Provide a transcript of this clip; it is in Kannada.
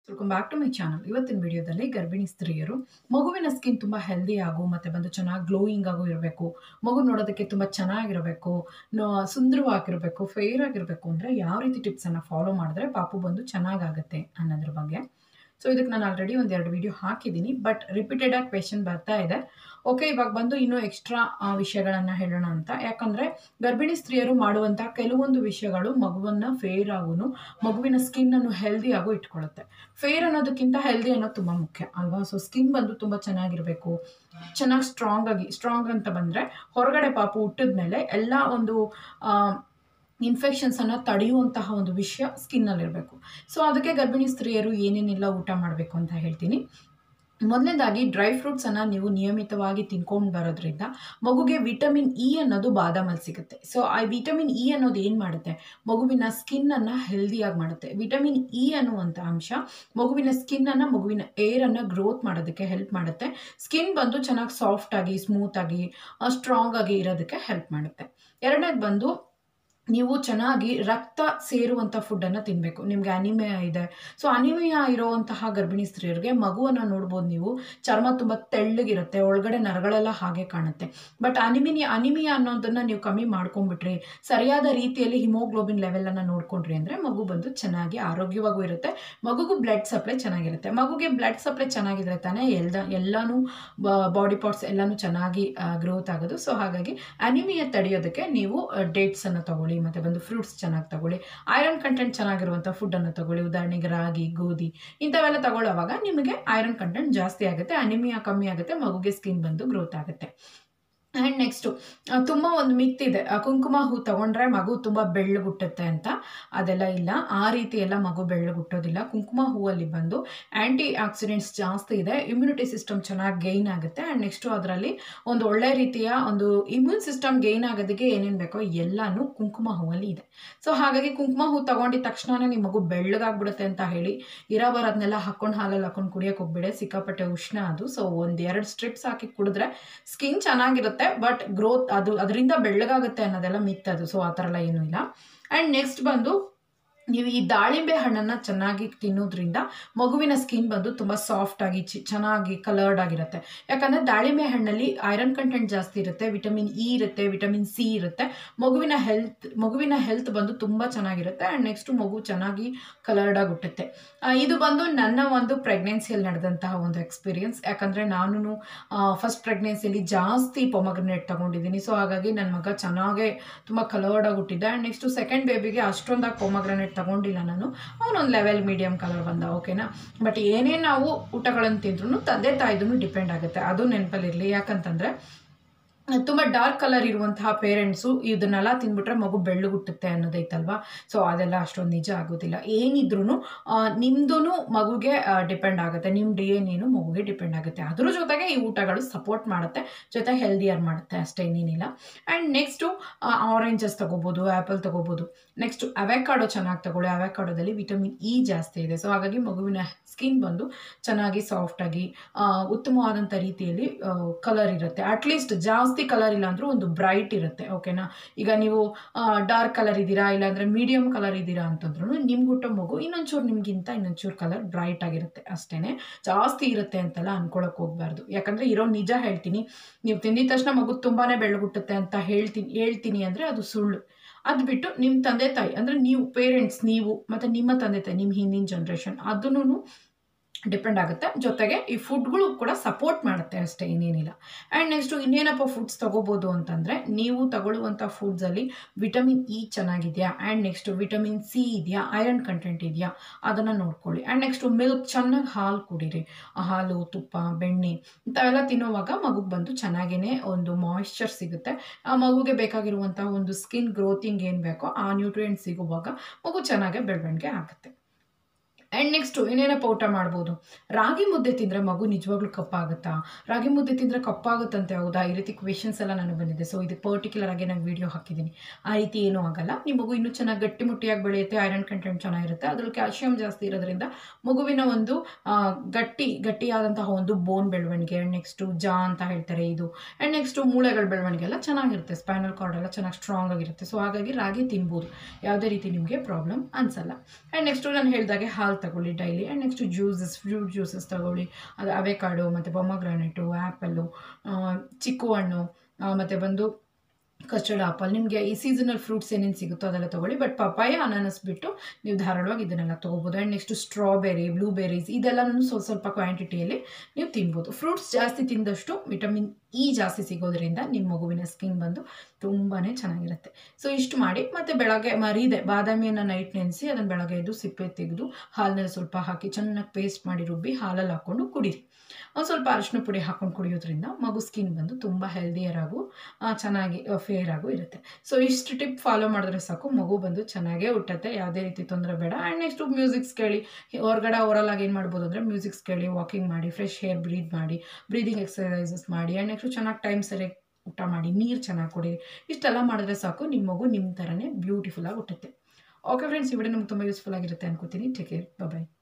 welcome back to my channel ಇವತ್ತಿನ ವಿಡಿಯೋದಲ್ಲಿ ಗರ್ಭಿಣಿ ಸ್ತ್ರೀಯರು ಮಗುವಿನ ಸ್ಕಿನ್ ತುಂಬ ಹೆಲ್ದಿ ಆಗು ಮತ್ತು ಬಂದು ಚೆನ್ನಾಗಿ ಗ್ಲೋಯಿಂಗ್ ಆಗು ಇರಬೇಕು ಮಗು ನೋಡೋದಕ್ಕೆ ತುಂಬ ಚೆನ್ನಾಗಿರಬೇಕು ನ- ಸುಂದರವಾಗಿರಬೇಕು ಫೇರ್ ಆಗಿರಬೇಕು ಅಂದರೆ ಯಾವ ರೀತಿ ಟಿಪ್ಸನ್ನು ಫಾಲೋ ಮಾಡಿದ್ರೆ ಪಾಪು ಬಂದು ಚೆನ್ನಾಗಾಗುತ್ತೆ ಅನ್ನೋದ್ರ ಬಗ್ಗೆ ಸೊ ಇದಕ್ಕೆ ನಾನು ಆಲ್ರೆಡಿ ಒಂದೆರಡು ವಿಡಿಯೋ ಹಾಕಿದ್ದೀನಿ ಬಟ್ ರಿಪೀಟೆಡ್ ಆಗಿ ಕ್ವೆಶನ್ ಬರ್ತಾ ಇದೆ ಓಕೆ ಇವಾಗ ಬಂದು ಇನ್ನೂ ಎಕ್ಸ್ಟ್ರಾ ವಿಷಯಗಳನ್ನು ಹೇಳೋಣ ಅಂತ ಯಾಕಂದರೆ ಗರ್ಭಿಣಿ ಸ್ತ್ರೀಯರು ಮಾಡುವಂಥ ಕೆಲವೊಂದು ವಿಷಯಗಳು ಮಗುವನ್ನು ಫೇರ್ ಆಗೂ ಮಗುವಿನ ಸ್ಕಿನ್ನನ್ನು ಹೆಲ್ದಿ ಆಗು ಇಟ್ಕೊಳ್ಳುತ್ತೆ ಫೇರ್ ಅನ್ನೋದಕ್ಕಿಂತ ಹೆಲ್ದಿ ಅನ್ನೋದು ತುಂಬ ಮುಖ್ಯ ಅಲ್ವಾ ಸೊ ಸ್ಕಿನ್ ಬಂದು ತುಂಬ ಚೆನ್ನಾಗಿರಬೇಕು ಚೆನ್ನಾಗಿ ಸ್ಟ್ರಾಂಗ್ ಆಗಿ ಸ್ಟ್ರಾಂಗ್ ಅಂತ ಬಂದರೆ ಹೊರಗಡೆ ಪಾಪು ಹುಟ್ಟಿದ ಮೇಲೆ ಎಲ್ಲ ಒಂದು ಇನ್ಫೆಕ್ಷನ್ಸನ್ನು ತಡೆಯುವಂತಹ ಒಂದು ವಿಷಯ ಸ್ಕಿನ್ನಲ್ಲಿರಬೇಕು ಸೊ ಅದಕ್ಕೆ ಗರ್ಭಿಣಿ ಸ್ತ್ರೀಯರು ಏನೇನೆಲ್ಲ ಊಟ ಮಾಡಬೇಕು ಅಂತ ಹೇಳ್ತೀನಿ ಮೊದಲನೇದಾಗಿ ಡ್ರೈ ಫ್ರೂಟ್ಸನ್ನು ನೀವು ನಿಯಮಿತವಾಗಿ ತಿನ್ಕೊಂಡು ಬರೋದ್ರಿಂದ ಮಗುಗೆ ವಿಟಮಿನ್ ಇ ಅನ್ನೋದು ಬಾದಾಮಲ್ಲಿ ಸಿಗುತ್ತೆ ಸೊ ಆ ವಿಟಮಿನ್ ಇ ಅನ್ನೋದು ಏನು ಮಾಡುತ್ತೆ ಮಗುವಿನ ಸ್ಕಿನ್ನನ್ನು ಹೆಲ್ದಿಯಾಗಿ ಮಾಡುತ್ತೆ ವಿಟಮಿನ್ ಇ ಅನ್ನುವಂಥ ಅಂಶ ಮಗುವಿನ ಸ್ಕಿನ್ನನ್ನು ಮಗುವಿನ ಏರನ್ನು ಗ್ರೋತ್ ಮಾಡೋದಕ್ಕೆ ಹೆಲ್ಪ್ ಮಾಡುತ್ತೆ ಸ್ಕಿನ್ ಬಂದು ಚೆನ್ನಾಗಿ ಸಾಫ್ಟ್ ಆಗಿ ಸ್ಮೂತ್ ಆಗಿ ಸ್ಟ್ರಾಂಗ್ ಆಗಿ ಇರೋದಕ್ಕೆ ಹೆಲ್ಪ್ ಮಾಡುತ್ತೆ ಎರಡನೇದು ಬಂದು ನೀವು ಚೆನ್ನಾಗಿ ರಕ್ತ ಸೇರುವಂಥ ಫುಡ್ಡನ್ನು ತಿನ್ನಬೇಕು ನಿಮಗೆ ಅನಿಮಿಯಾ ಇದೆ ಸೊ ಅನಿಮಿಯಾ ಇರುವಂತಹ ಗರ್ಭಿಣಿ ಸ್ತ್ರೀಯರಿಗೆ ಮಗುವನ್ನು ನೋಡ್ಬೋದು ನೀವು ಚರ್ಮ ತುಂಬ ತೆಳ್ಳಗಿರುತ್ತೆ ಒಳಗಡೆ ನರಗಳೆಲ್ಲ ಹಾಗೆ ಕಾಣುತ್ತೆ ಬಟ್ ಅನಿಮಿನಿಯಾ ಅನಿಮಿಯಾ ಅನ್ನೋದನ್ನು ನೀವು ಕಮ್ಮಿ ಮಾಡ್ಕೊಂಡ್ಬಿಟ್ರಿ ಸರಿಯಾದ ರೀತಿಯಲ್ಲಿ ಹಿಮೋಗ್ಲೋಬಿನ್ ಲೆವೆಲನ್ನು ನೋಡ್ಕೊಂಡ್ರಿ ಅಂದರೆ ಮಗು ಬಂದು ಚೆನ್ನಾಗಿ ಆರೋಗ್ಯವಾಗೂ ಇರುತ್ತೆ ಮಗುಗೂ ಬ್ಲಡ್ ಸಪ್ಲೈ ಚೆನ್ನಾಗಿರುತ್ತೆ ಮಗುಗೆ ಬ್ಲಡ್ ಸಪ್ಲೈ ಚೆನ್ನಾಗಿದ್ರೆ ತಾನೇ ಎಲ್ಲ ಎಲ್ಲನೂ ಬಾಡಿ ಪಾರ್ಟ್ಸ್ ಎಲ್ಲನೂ ಚೆನ್ನಾಗಿ ಗ್ರೋತ್ ಆಗೋದು ಸೊ ಹಾಗಾಗಿ ಅನಿಮಿಯಾ ತಡೆಯೋದಕ್ಕೆ ನೀವು ಡೇಟ್ಸನ್ನು ತಗೊಳ್ಳಿ ಮತ್ತು ಬಂದು ಫ್ರೂಟ್ಸ್ ಚೆನ್ನಾಗಿ ತಗೊಳ್ಳಿ ಐರನ್ ಕಂಟೆಂಟ್ ಚೆನ್ನಾಗಿರುವಂಥ ಫುಡ್ಡನ್ನು ತಗೊಳ್ಳಿ ಉದಾಹರಣೆಗೆ ರಾಗಿ ಗೋಧಿ ಇಂಥವೆಲ್ಲ ತಗೊಳ್ಳೋವಾಗ ನಿಮಗೆ ಐರನ್ ಕಂಟೆಂಟ್ ಜಾಸ್ತಿ ಆಗುತ್ತೆ ಅನಿಮಿಯಾ ಕಮ್ಮಿ ಆಗುತ್ತೆ ಮಗುಗೆ ಸ್ಕಿನ್ ಬಂದು ಗ್ರೋತ್ ಆಗುತ್ತೆ ಆ್ಯಂಡ್ ನೆಕ್ಸ್ಟು ತುಂಬ ಒಂದು ಮಿತ್ ಇದೆ ಆ, ಕುಂಕುಮ ಹೂ ತಗೊಂಡ್ರೆ ಮಗು ತುಂಬ ಬೆಳ್ಳಗುಟ್ಟುತ್ತೆ ಅಂತ ಅದೆಲ್ಲ ಇಲ್ಲ ಆ ರೀತಿ ಎಲ್ಲ ಮಗು ಬೆಳ್ಳಗುಟ್ಟೋದಿಲ್ಲ ಕುಂಕುಮ ಹೂವಲ್ಲಿ ಬಂದು ಆ್ಯಂಟಿ ಆಕ್ಸಿಡೆಂಟ್ಸ್ ಜಾಸ್ತಿ ಇದೆ ಇಮ್ಯುನಿಟಿ ಸಿಸ್ಟಮ್ ಚೆನ್ನಾಗಿ ಗೈನ್ ಆಗುತ್ತೆ ಆ್ಯಂಡ್ ನೆಕ್ಸ್ಟು ಅದರಲ್ಲಿ ಒಂದು ಒಳ್ಳೆ ರೀತಿಯ ಒಂದು ಇಮ್ಯೂನ್ ಸಿಸ್ಟಮ್ ಗೈನ್ ಆಗೋದಕ್ಕೆ ಏನೇನು ಬೇಕೋ ಎಲ್ಲನೂ ಕುಂಕುಮ ಹೂವಲ್ಲಿ ಇದೆ ಸೊ ಹಾಗಾಗಿ ಕುಂಕುಮ ಹೂ ತಗೊಂಡಿದ ತಕ್ಷಣನೇ ನಿಮ್ಮ ಮಗು ಬೆಳ್ಳಗಾಗ್ಬಿಡುತ್ತೆ ಅಂತ ಹೇಳಿ ಇರೋ ಬರೋದನ್ನೆಲ್ಲ ಹಾಕೊಂಡು ಹಾಲಲ್ಲಿ ಹಾಕೊಂಡು ಕುಡಿಯೋಕೆ ಹೋಗ್ಬೇಡಿ ಸಿಕ್ಕಾಪಟ್ಟೆ ಉಷ್ಣ ಅದು ಸೊ ಒಂದು ಎರಡು ಸ್ಟ್ರಿಪ್ಸ್ ಹಾಕಿ ಕುಡಿದ್ರೆ ಸ್ಕಿನ್ ಚೆನ್ನಾಗಿರುತ್ತೆ ಬಟ್ ಗ್ರೋತ್ ಅದು ಅದರಿಂದ ಬೆಳ್ಳಗಾಗುತ್ತೆ ಅನ್ನೋದೆಲ್ಲ ಮಿತ್ ಅದು ಸೊ ಆ ಥರ ಎಲ್ಲ ಏನೂ ಇಲ್ಲ ಆ್ಯಂಡ್ ನೆಕ್ಸ್ಟ್ ಬಂದು ನೀವು ಈ ದಾಳಿಂಬೆ ಹಣ್ಣನ್ನು ಚೆನ್ನಾಗಿ ತಿನ್ನೋದ್ರಿಂದ ಮಗುವಿನ ಸ್ಕಿನ್ ಬಂದು ತುಂಬ ಸಾಫ್ಟ್ ಆಗಿ ಚಿ ಚೆನ್ನಾಗಿ ಕಲರ್ಡ್ ಆಗಿರುತ್ತೆ ಯಾಕಂದರೆ ದಾಳಿಂಬೆ ಹಣ್ಣಲ್ಲಿ ಐರನ್ ಕಂಟೆಂಟ್ ಜಾಸ್ತಿ ಇರುತ್ತೆ ವಿಟಮಿನ್ ಇ ಇರುತ್ತೆ ವಿಟಮಿನ್ ಸಿ ಇರುತ್ತೆ ಮಗುವಿನ ಹೆಲ್ತ್ ಮಗುವಿನ ಹೆಲ್ತ್ ಬಂದು ತುಂಬ ಚೆನ್ನಾಗಿರುತ್ತೆ ಆ್ಯಂಡ್ ನೆಕ್ಸ್ಟು ಮಗು ಚೆನ್ನಾಗಿ ಕಲರ್ಡ್ ಆಗಿ ಹುಟ್ಟುತ್ತೆ ಆ, ಇದು ಬಂದು ನನ್ನ ಒಂದು ಪ್ರೆಗ್ನೆನ್ಸಿಯಲ್ಲಿ ನಡೆದಂತಹ ಒಂದು ಎಕ್ಸ್ಪೀರಿಯನ್ಸ್ ಯಾಕಂದರೆ ನಾನು ಫಸ್ಟ್ ಪ್ರೆಗ್ನೆನ್ಸಿಯಲ್ಲಿ ಜಾಸ್ತಿ ಪೊಮಗ್ರನೇಟ್ ತೊಗೊಂಡಿದ್ದೀನಿ ಸೊ ಹಾಗಾಗಿ ನನ್ನ ಮಗ ಚೆನ್ನಾಗೇ ತುಂಬ ಕಲರ್ಡ್ ಆಗಿ ಹುಟ್ಟಿದ್ದ ಆ್ಯಂಡ್ ನೆಕ್ಸ್ಟು ಸೆಕೆಂಡ್ ಬೇಬಿಗೆ ಅಷ್ಟೊಂದಾಗಿ ಪೊಮಗ್ರನೇಟ್ ತಗೊಂಡಿಲ್ಲ ನಾನು ಅವನೊಂದು ಲೆವೆಲ್ ಮೀಡಿಯಮ್ ಕಲರ್ ಬಂದ ಓಕೆನಾ ಬಟ್ ಏನೇ ನಾವು ಊಟಗಳನ್ನು ತಿಂದ್ರೂ ತಂದೆ ತಾಯಿದೂ ಡಿಪೆಂಡ್ ಆಗುತ್ತೆ ಅದು ನೆನಪಲ್ಲಿರಲಿ ಯಾಕಂತಂದರೆ ತುಂಬ ಡಾರ್ಕ್ ಕಲರ್ ಇರುವಂತಹ ಪೇರೆಂಟ್ಸು ಇದನ್ನೆಲ್ಲ ತಿಂದ್ಬಿಟ್ರೆ ಮಗು ಬೆಳ್ಳಗುಟ್ಟುತ್ತೆ ಅನ್ನೋದೈತಲ್ವಾ ಸೊ ಅದೆಲ್ಲ ಅಷ್ಟೊಂದು ನಿಜ ಆಗೋದಿಲ್ಲ ಏನಿದ್ರೂ ನಿಮ್ಮದೂ ಮಗುಗೆ ಡಿಪೆಂಡ್ ಆಗುತ್ತೆ ನಿಮ್ಮ ಡಿ ಎನ್ ಏನು ಮಗುಗೆ ಡಿಪೆಂಡ್ ಆಗುತ್ತೆ ಅದ್ರ ಜೊತೆಗೆ ಈ ಊಟಗಳು ಸಪೋರ್ಟ್ ಮಾಡುತ್ತೆ ಜೊತೆ ಹೆಲ್ದಿಯರ್ ಮಾಡುತ್ತೆ ಅಷ್ಟೇ ಇನ್ನೇನಿಲ್ಲ ಆ್ಯಂಡ್ ನೆಕ್ಸ್ಟು ಆರೆಂಜಸ್ ತೊಗೋಬೋದು ಆ್ಯಪಲ್ ತೊಗೋಬೋದು ನೆಕ್ಸ್ಟು ಅವೆಕಾಡೋ ಚೆನ್ನಾಗಿ ತಗೊಳ್ಳಿ ಅವೆಕಾಡೋದಲ್ಲಿ ವಿಟಮಿನ್ ಇ ಜಾಸ್ತಿ ಇದೆ ಸೊ ಹಾಗಾಗಿ ಮಗುವಿನ ಸ್ಕಿನ್ ಬಂದು ಚೆನ್ನಾಗಿ ಸಾಫ್ಟಾಗಿ ಉತ್ತಮವಾದಂಥ ರೀತಿಯಲ್ಲಿ ಕಲರ್ ಇರುತ್ತೆ ಅಟ್ಲೀಸ್ಟ್ ಜಾಸ್ತಿ ಕಲರ್ ಇಲ್ಲ ಅಂದರೂ ಒಂದು ಬ್ರೈಟ್ ಇರುತ್ತೆ ಓಕೆನಾ ಈಗ ನೀವು ಡಾರ್ಕ್ ಕಲರ್ ಇದ್ದೀರಾ ಇಲ್ಲಾಂದರೆ ಮೀಡಿಯಮ್ ಕಲರ್ ಇದ್ದೀರಾ ಅಂತಂದ್ರೂ ನಿಮ್ಗುಟ್ಟೋ ಮಗು ಇನ್ನೊಂಚೂರು ನಿಮಗಿಂತ ಇನ್ನೊಂಚೂರು ಕಲರ್ ಬ್ರೈಟ್ ಆಗಿರುತ್ತೆ ಅಷ್ಟೇ ಜಾಸ್ತಿ ಇರುತ್ತೆ ಅಂತೆಲ್ಲ ಅನ್ಕೊಳಕ್ಕೆ ಹೋಗ್ಬಾರ್ದು ಯಾಕಂದರೆ ಇರೋ ನಿಜ ಹೇಳ್ತೀನಿ ನೀವು ತಿಂದಿದ ತಕ್ಷಣ ಮಗು ತುಂಬಾ ಬೆಳಗುಟ್ಟುತ್ತೆ ಅಂತ ಹೇಳ್ತೀನಿ ಹೇಳ್ತೀನಿ ಅಂದರೆ ಅದು ಸುಳ್ಳು ಅದು ಬಿಟ್ಟು ನಿಮ್ಮ ತಂದೆ ತಾಯಿ ಅಂದರೆ ನೀವು ಪೇರೆಂಟ್ಸ್ ನೀವು ಮತ್ತು ನಿಮ್ಮ ತಂದೆ ತಾಯಿ ನಿಮ್ಮ ಹಿಂದಿನ ಜನ್ರೇಷನ್ ಅದನ್ನು ಡಿಪೆಂಡ್ ಆಗುತ್ತೆ ಜೊತೆಗೆ ಈ ಫುಡ್ಗಳು ಕೂಡ ಸಪೋರ್ಟ್ ಮಾಡುತ್ತೆ ಅಷ್ಟೇ ಇನ್ನೇನಿಲ್ಲ ಆ್ಯಂಡ್ ನೆಕ್ಸ್ಟು ಇನ್ನೇನಪ್ಪ ಫುಡ್ಸ್ ತೊಗೋಬೋದು ಅಂತಂದರೆ ನೀವು ತಗೊಳ್ಳುವಂಥ ಫುಡ್ಸಲ್ಲಿ ವಿಟಮಿನ್ ಇ ಚೆನ್ನಾಗಿದೆಯಾ ಆ್ಯಂಡ್ ನೆಕ್ಸ್ಟು ವಿಟಮಿನ್ ಸಿ ಇದೆಯಾ ಐರನ್ ಕಂಟೆಂಟ್ ಇದೆಯಾ ಅದನ್ನು ನೋಡ್ಕೊಳ್ಳಿ ಆ್ಯಂಡ್ ನೆಕ್ಸ್ಟು ಮಿಲ್ಕ್ ಚೆನ್ನಾಗಿ ಹಾಲು ಕುಡೀರಿ ಆ ಹಾಲು ತುಪ್ಪ ಬೆಣ್ಣೆ ಇಂಥವೆಲ್ಲ ತಿನ್ನೋವಾಗ ಮಗುಗೆ ಬಂದು ಚೆನ್ನಾಗೇ ಒಂದು ಮಾಯಿಶ್ಚರ್ ಸಿಗುತ್ತೆ ಆ ಮಗುಗೆ ಬೇಕಾಗಿರುವಂಥ ಒಂದು ಸ್ಕಿನ್ ಗ್ರೋತಿಂಗ್ ಏನು ಬೇಕೋ ಆ ನ್ಯೂಟ್ರಿಯೆಂಟ್ ಸಿಗುವಾಗ ಮಗು ಚೆನ್ನಾಗೇ ಬೆಳವಣಿಗೆ ಆಗುತ್ತೆ ಆ್ಯಂಡ್ ನೆಕ್ಸ್ಟು ಇನ್ನೇನಪ್ಪ ಊಟ ಮಾಡ್ಬೋದು ರಾಗಿ ಮುದ್ದೆ ತಿಂದರೆ ಮಗು ನಿಜವಾಗ್ಲೂ ಕಪ್ಪಾಗುತ್ತಾ ರಾಗಿ ಮುದ್ದೆ ತಿಂದರೆ ಕಪ್ಪಾಗುತ್ತಂತೆ ಹೌದಾ ಈ ರೀತಿ ಕ್ವೆಶನ್ಸ್ ಎಲ್ಲ ನನಗೆ ಬಂದಿದೆ ಸೊ ಇದು ಪರ್ಟಿಕ್ಯುಲರ್ ಆಗಿ ನಾನು ವೀಡಿಯೋ ಹಾಕಿದ್ದೀನಿ ಆ ರೀತಿ ಏನೂ ಆಗಲ್ಲ ನಿಮ್ಮ ಮಗು ಇನ್ನೂ ಚೆನ್ನಾಗಿ ಗಟ್ಟಿಮುಟ್ಟಿಯಾಗಿ ಬೆಳೆಯುತ್ತೆ ಐರನ್ ಕಂಟೆಂಟ್ ಚೆನ್ನಾಗಿರುತ್ತೆ ಅದ್ರಲ್ಲಿ ಕ್ಯಾಲ್ಶಿಯಂ ಜಾಸ್ತಿ ಇರೋದ್ರಿಂದ ಮಗುವಿನ ಒಂದು ಆ, ಗಟ್ಟಿ ಗಟ್ಟಿಯಾದಂತಹ ಒಂದು ಬೋನ್ ಬೆಳವಣಿಗೆ ಆ್ಯಂಡ್ ನೆಕ್ಸ್ಟು ಜಾ ಅಂತ ಹೇಳ್ತಾರೆ ಇದು ಆ್ಯಂಡ್ ನೆಕ್ಸ್ಟು ಮೂಳೆಗಳ ಬೆಳವಣಿಗೆ ಎಲ್ಲ ಚೆನ್ನಾಗಿರುತ್ತೆ ಸ್ಪೈನಲ್ ಕಾರ್ಡ್ ಎಲ್ಲ ಚೆನ್ನಾಗಿ ಸ್ಟ್ರಾಂಗ್ ಆಗಿರುತ್ತೆ ಸೊ ಹಾಗಾಗಿ ರಾಗಿ ತಿನ್ಬೋದು ಯಾವುದೇ ರೀತಿ ನಿಮಗೆ ಪ್ರಾಬ್ಲಮ್ ಅನಿಸಲ್ಲ ಆ್ಯಂಡ್ ನೆಕ್ಸ್ಟು ನಾನು ಹೇಳಿದಾಗೆ ಹಾಲು ಹಾಲು ತಗೊಳ್ಳಿ daily and next juices fruit juices ತಗೊಳ್ಳಿ ಅದು ಅವೆಕಾಡು ಮತ್ತು ಪೊಮಗ್ರಾನೆಟು ಆ್ಯಪಲ್ಲು ಚಿಕ್ಕು ಹಣ್ಣು ಮತ್ತು ಬಂದು ಕಸ್ಟರ್ಡ್ ಆಪಲ್ ನಿಮಗೆ ಈ ಸೀಸನಲ್ ಫ್ರೂಟ್ಸ್ ಏನೇನು ಸಿಗುತ್ತೋ ಅದೆಲ್ಲ ತೊಗೊಳ್ಳಿ ಬಟ್ ಪಪಾಯ ಅನಾನಸ್ ಬಿಟ್ಟು ನೀವು ಧಾರಾಳವಾಗಿ ಇದನ್ನೆಲ್ಲ ತೊಗೋಬೋದು ಆ್ಯಂಡ್ ನೆಕ್ಸ್ಟ್ ಸ್ಟ್ರಾಬೆರಿ ಬ್ಲೂಬೆರೀಸ್ ಇದೆಲ್ಲನೂ ಸ್ವಲ್ಪ ಸ್ವಲ್ಪ ಕ್ವಾಂಟಿಟಿಯಲ್ಲಿ ನೀವು ತಿನ್ಬೋದು ಫ್ರೂಟ್ಸ್ ಜಾಸ್ತಿ ತಿಂದಷ್ಟು ವಿಟಮಿನ್ ಇ ಜಾಸ್ತಿ ಸಿಗೋದ್ರಿಂದ ನಿಮ್ಮ ಮಗುವಿನ ಸ್ಕಿನ್ ಬಂದು ತುಂಬಾ ಚೆನ್ನಾಗಿರುತ್ತೆ ಸೊ ಇಷ್ಟು ಮಾಡಿ ಮತ್ತು ಬೆಳಗ್ಗೆ ಮರಿದೆ ಬಾದಾಮಿಯನ್ನು ನೈಟ್ ನೆನೆಸಿ ಅದನ್ನು ಬೆಳಗ್ಗೆ ಎದ್ದು ಸಿಪ್ಪೆ ತೆಗೆದು ಹಾಲಿನಲ್ಲಿ ಸ್ವಲ್ಪ ಹಾಕಿ ಚೆನ್ನಾಗಿ ಪೇಸ್ಟ್ ಮಾಡಿ ರುಬ್ಬಿ ಹಾಲಲ್ಲಿ ಹಾಕ್ಕೊಂಡು ಕುಡೀರಿ ಒಂದು ಸ್ವಲ್ಪ ಅರಿಶಿನ ಪುಡಿ ಹಾಕೊಂಡು ಕುಡಿಯೋದ್ರಿಂದ ಮಗು ಸ್ಕಿನ್ ಬಂದು ತುಂಬ ಹೆಲ್ದಿಯರ್ ಆಗು ಆ, ಚೆನ್ನಾಗಿ ಫೇರ್ ಆಗು ಇರುತ್ತೆ ಸೊ ಇಷ್ಟು ಟಿಪ್ ಫಾಲೋ ಮಾಡಿದ್ರೆ ಸಾಕು ಮಗು ಬಂದು ಚೆನ್ನಾಗೇ ಹುಟ್ಟತ್ತೆ ಯಾವುದೇ ರೀತಿ ತೊಂದರೆ ಬೇಡ ಆ್ಯಂಡ್ ನೆಕ್ಸ್ಟ್ ಮ್ಯೂಸಿಕ್ಸ್ ಕೇಳಿ ಹೊರಗಡೆ ಓರಲ್ ಆಗಿ ಏನು ಮಾಡ್ಬೋದು ಅಂದರೆ ಮ್ಯೂಸಿಕ್ಸ್ ಕೇಳಿ ವಾಕಿಂಗ್ ಮಾಡಿ ಫ್ರೆಶ್ ಏರ್ ಬ್ರೀತ್ ಮಾಡಿ ಬ್ರೀದಿಂಗ್ ಎಕ್ಸಸೈಸಸ್ ಮಾಡಿ ಆ್ಯಂಡ್ ನೆಕ್ಸ್ಟ್ ಚೆನ್ನಾಗಿ ಟೈಮ್ ಸರಿಯಾಗಿ ಊಟ ಮಾಡಿ ನೀರು ಚೆನ್ನಾಗಿ ಕುಡಿ ಇಷ್ಟೆಲ್ಲ ಮಾಡಿದ್ರೆ ಸಾಕು ನಿಮ್ಮ ಮಗು ನಿಮ್ಮ ಥರನೇ ಬ್ಯೂಟಿಫುಲ್ಲಾಗಿ ಹುಟ್ಟುತ್ತೆ ಓಕೆ ಫ್ರೆಂಡ್ಸ್ ಈ ವಿಡಿಯೋ ನಿಮ್ಗೆ ತುಂಬ ಯೂಸ್ಫುಲ್ ಆಗಿರುತ್ತೆ ಅನ್ಕೋತೀನಿ ಟೇಕ್ ಕೇರ್ ಬಾಯ್